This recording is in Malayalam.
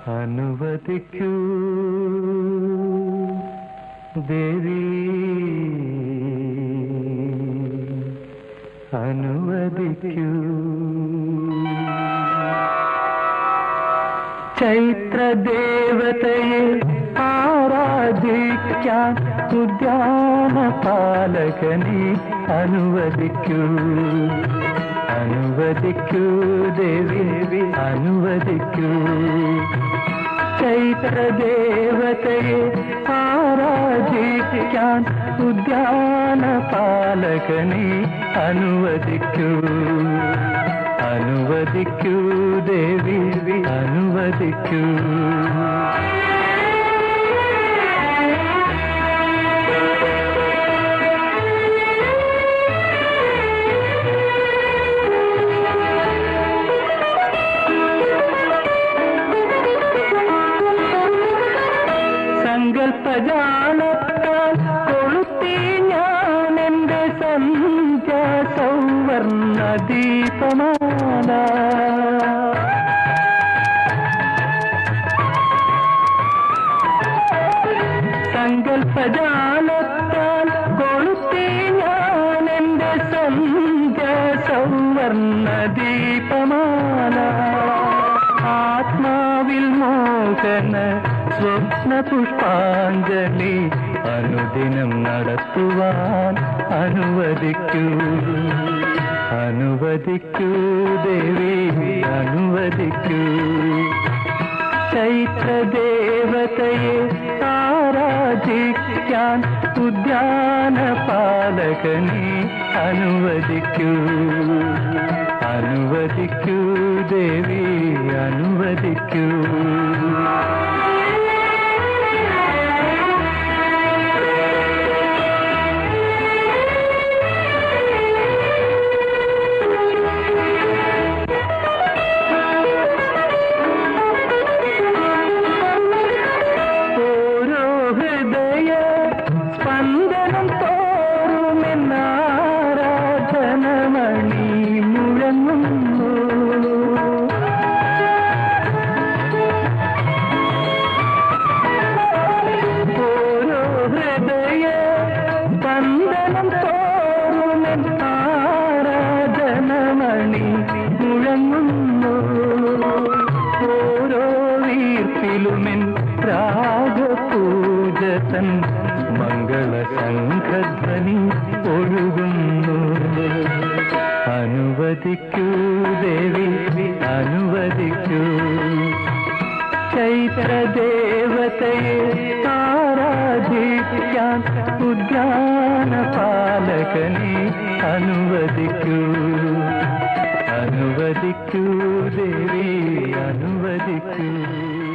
അനുവദിക്കൂ ദേവി അനുവദിക്കൂ ചൈത്രദേവതയെ ആരാധിക്കാൻ ഉദ്യാന പാലകനെ അനുവദിക്കൂ അനുവദിക്കൂ ദേവി അനുവദിക്കൂ ചൈത്രദേവതയെ ആരാധിക്കാൻ ഉദ്യാന പാലകനെ അനുവദിക്കൂ അനുവദിക്കൂ ദേവി അനുവദിക്കൂ സങ്കൽപ്പജാലത്താൽ കൊളുത്തി ഞാൻ എന്റെ സന്ധ്യ സൗവർണ ദീപമാല സങ്കൽപ്പജാലത്താൽ കൊളുത്തി ഞാൻ എന്റെ സന്ധ്യ സൗവർണ ദീപമാല ആത്മാവിൽ മോഹന സ്വപ്ന പുഷ്പാഞ്ജലി അനുദിനം നടത്തുവാൻ അനുവദിക്കൂ അനുവദിക്കൂ ദേവി അനുവദിക്കൂ ചൈത്രദേവതയെ ആരാധിക്കാൻ ഉദ്യാന പാലകനെ അനുവദിക്കൂ അനുവദിക്കൂ ദേവി അനുവദിക്കൂ ഓരോ ഹൃദയ സ്പന്ദനം തോറുമെന്നാരാധനമണി മുഴങ്ങുന്നു ഓരോ ഹൃദയ സ്പന്ദനം തോറുമെന്നാരാധനമണി മുഴങ്ങുന്നു ഓരോ വീർപ്പിലുമെൻ രാഗപൂജതൻ മംഗളശംഖധ്വനി ഒഴുകുന്നു അനുവദിക്കൂ ദേവി അനുവദിക്കൂ ചൈത്രദേവതയെ ആരാധിക്കാൻ ഉദ്യാന പാലകനെ അനുവദിക്കൂ അനുവദിക്കൂ ദേവി അനുവദിക്കൂ